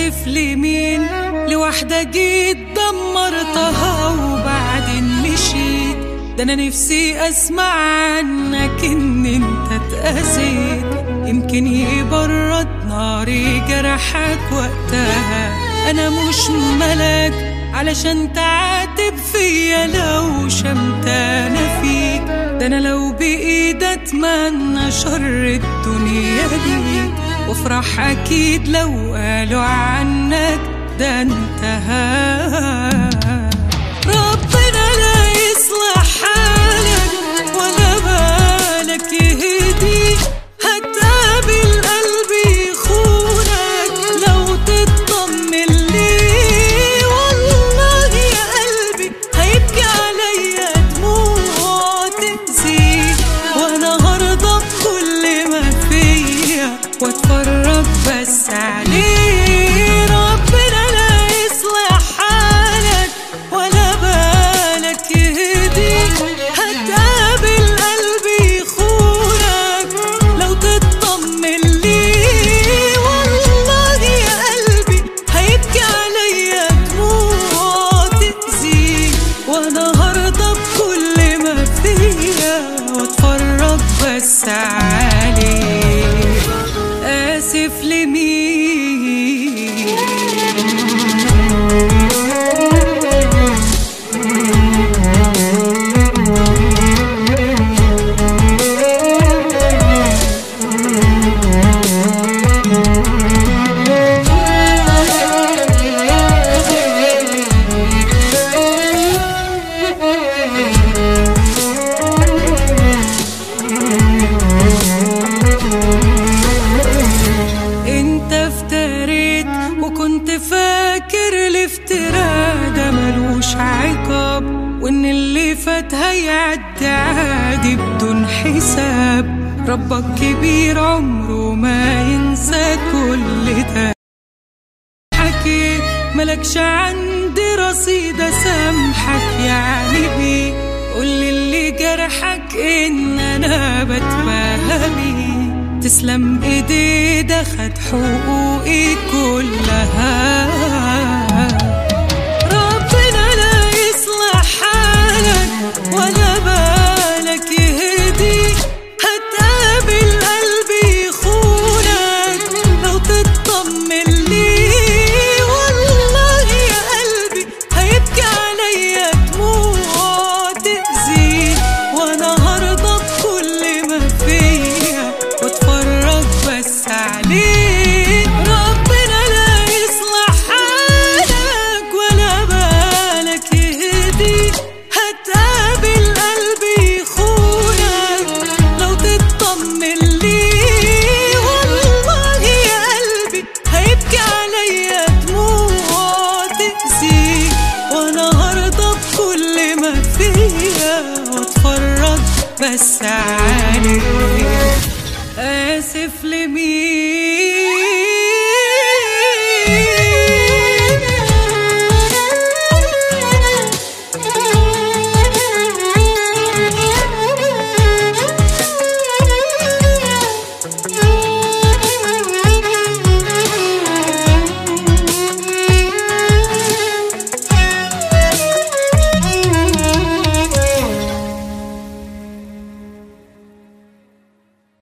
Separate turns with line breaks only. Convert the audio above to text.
آسف لمين لوحدة جيت دمرتها وبعدين مشيت ده أنا نفسي أسمع عنك إن أنت اتأذيت يمكن يبرد ناري جرحك وقتها أنا مش ملاك علشان تعاتب فيا لو شمتانة فيك ده أنا لو بإيدي أتمنى شر الدنيا ديك وافرح أكيد لو قالوا عنك ده انتهى ربنا لا يصلح حالك ولا بالك يهديك هتقابل قلبي يخونك لو تطمن ليه والله يا قلبي هيبكي عليا دموع تأذيك وانا هرضى بكل ما فيا واتفرج بس عليه ربنا لا يصلح حالك ولا بالك يهديك هتقابل قلبي يخونك لو تطمن ليه والله يا قلبي هيبكي عليا دموع تأذيك وانا هرضى بكل ما فيا واتفرج بس عليك آسف لمين انت افتريت وكنت فاكر الافتراء ده ملوش عقاب وان اللي فات هيعدي عادي بدون حساب ربك كبير عمره ما ينسى كل ده حكيت ملكش عندي رصيد اسامحك يعني بيه قولي اللي جرحك ان انا بتباهى بيه تسلم ايدي ده خد حقوقي كلها ربنا لا يصلح حالك ولا بالك يهديك هتقابل قلبي يخونك لو تطمن ليه والله يا قلبي هيبكي عليا دموع تأذيك وانا هرضى بكل ما فيا واتفرج بس عليك ربنا لا يصلح حالك ولا بالك يهديك هتقابل قلبي يخونك لو تطمن ليه والله يا قلبي هيبكي عليا دموع تأذيك وانا هرضى بكل ما فيا واتفرج بس عليك آسف لمين